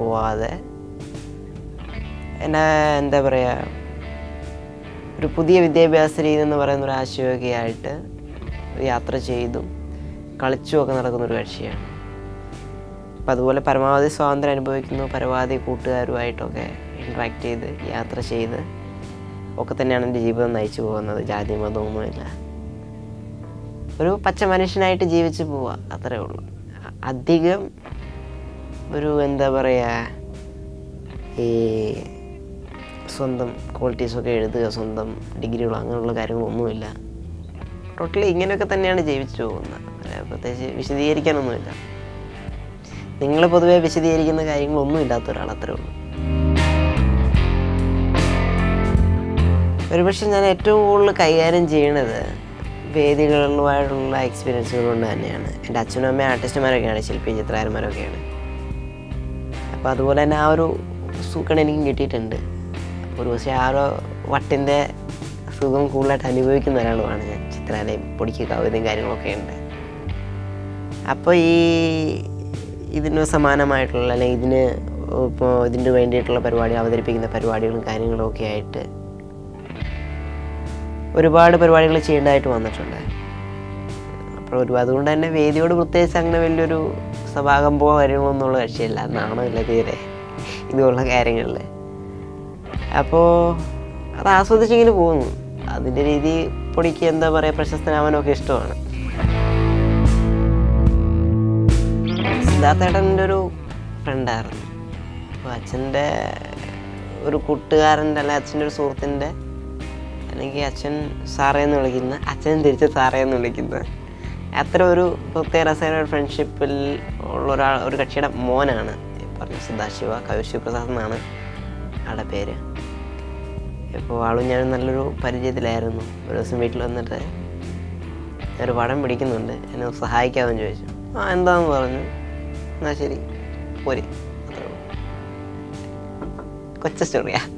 പോവാതെ എന്നെ എന്താ പറയുക ഒരു പുതിയ വിദ്യാഭ്യാസ രീതി എന്ന് പറയുന്ന ഒരു ആശയമൊക്കെ ആയിട്ട് യാത്ര ചെയ്തും കളിച്ചുമൊക്കെ നടക്കുന്ന ഒരു കക്ഷിയാണ് അപ്പം അതുപോലെ പരമാവധി സ്വാതന്ത്ര്യം അനുഭവിക്കുന്നു പരമാവധി കൂട്ടുകാരുമായിട്ടൊക്കെ ഇൻട്രാക്ട് ചെയ്ത് യാത്ര ചെയ്ത് ഒക്കെ തന്നെയാണ് എൻ്റെ ജീവിതം നയിച്ചു പോകുന്നത് ജാതി മതമൊന്നുമില്ല ഒരു പച്ച മനുഷ്യനായിട്ട് ജീവിച്ച് പോവുക അത്രേ ഉള്ളൂ അ- അധികം ഒരു എന്താ പറയുക ഈ സ്വന്തം ക്വാളിറ്റീസൊക്കെ എഴുതുക സ്വന്തം ഡിഗ്രികളോ അങ്ങനെയുള്ള കാര്യങ്ങളൊന്നുമില്ല ടോട്ടലി ഇങ്ങനെയൊക്കെ തന്നെയാണ് ജീവിച്ചു പോകുന്നത് അല്ല, പ്രത്യേകിച്ച് വിശദീകരിക്കാനൊന്നുമില്ല നിങ്ങൾ പൊതുവെ വിശദീകരിക്കുന്ന കാര്യങ്ങളൊന്നും ഇല്ലാത്ത ഒരാൾ അത്രേ ഉള്ളൂ ഒരുപക്ഷെ ഞാൻ ഏറ്റവും കൂടുതൽ കൈകാര്യം ചെയ്യണത് വേദികളുമായിട്ടുള്ള എക്സ്പീരിയൻസുകൾ കൊണ്ട് തന്നെയാണ് എൻ്റെ അച്ഛനും അമ്മയും ആർട്ടിസ്റ്റുമാരൊക്കെയാണ് ശില്പി ചിത്രകാരന്മാരൊക്കെയാണ് അപ്പോൾ അതുപോലെ തന്നെ ആ ഒരു സുഖം എനിക്കും കിട്ടിയിട്ടുണ്ട് ഒരു പക്ഷേ ആ ഒരു വട്ടിൻ്റെ സുഖം കൂടുതലായിട്ട് അനുഭവിക്കുന്ന ഒരാളുമാണ് ഞാൻ ചിത്രാലയം പൊടിക്ക് കവിതയും കാര്യങ്ങളൊക്കെ ഉണ്ട് അപ്പോൾ ഈ ഇതിന് സമാനമായിട്ടുള്ള അല്ലെങ്കിൽ ഇതിന് ഇപ്പോൾ ഇതിന് വേണ്ടിയിട്ടുള്ള പരിപാടി അവതരിപ്പിക്കുന്ന പരിപാടികളും കാര്യങ്ങളും ഒക്കെ ആയിട്ട് ഒരുപാട് പരിപാടികൾ ചെയ്യേണ്ടതായിട്ട് വന്നിട്ടുണ്ട് അപ്പോൾ ഒരു അതുകൊണ്ട് തന്നെ വേദിയോട് പ്രത്യേകിച്ച് അങ്ങനെ വലിയൊരു സഭാകമ്പോ വരുമോ എന്നുള്ള കക്ഷിയല്ല നാണമില്ല തീരെ ഇതുപോലുള്ള കാര്യങ്ങളിൽ അപ്പോൾ അത് ആസ്വദിച്ചിങ്ങനെ പോകുന്നു അതിൻ്റെ രീതി പൊടിക്ക് എന്താ പറയുക പ്രശസ്തനാവാനൊക്കെ ഇഷ്ടമാണ് സിദ്ധാർത്ഥേട്ടൻ്റെ ഒരു ഫ്രണ്ടായിരുന്നു അപ്പോൾ അച്ഛൻ്റെ ഒരു കൂട്ടുകാരൻ്റെ അല്ലെങ്കിൽ അച്ഛൻ്റെ ഒരു സുഹൃത്തിൻ്റെ അല്ലെങ്കിൽ അച്ഛൻ സാറേ എന്ന് വിളിക്കുന്ന അച്ഛൻ തിരിച്ച് സാറേ എന്ന് വിളിക്കുന്ന അത്ര ഒരു പ്രത്യേക രസകര ഒരു ഫ്രണ്ട്ഷിപ്പിൽ ഉള്ള ഒരാൾ ഒരു കക്ഷിയുടെ മോനാണ് ഈ പറഞ്ഞ സദാശിവ കവിർ ശിവപ്രസാദ് എന്നാണ് ആളുടെ പേര് ഇപ്പോൾ ആളും ഞാൻ നല്ലൊരു പരിചയത്തിലായിരുന്നു ഒരു ദിവസം വീട്ടിൽ വന്നിട്ട് ഒരു പടം പിടിക്കുന്നുണ്ട് എന്നെ ഒന്ന് സഹായിക്കാമെന്ന് ചോദിച്ചു ആ എന്താന്ന് പറഞ്ഞു എന്നാൽ ശരി പോരെ അത്രേ ഉള്ളൂ കൊച്ച സ്റ്റോറിയാ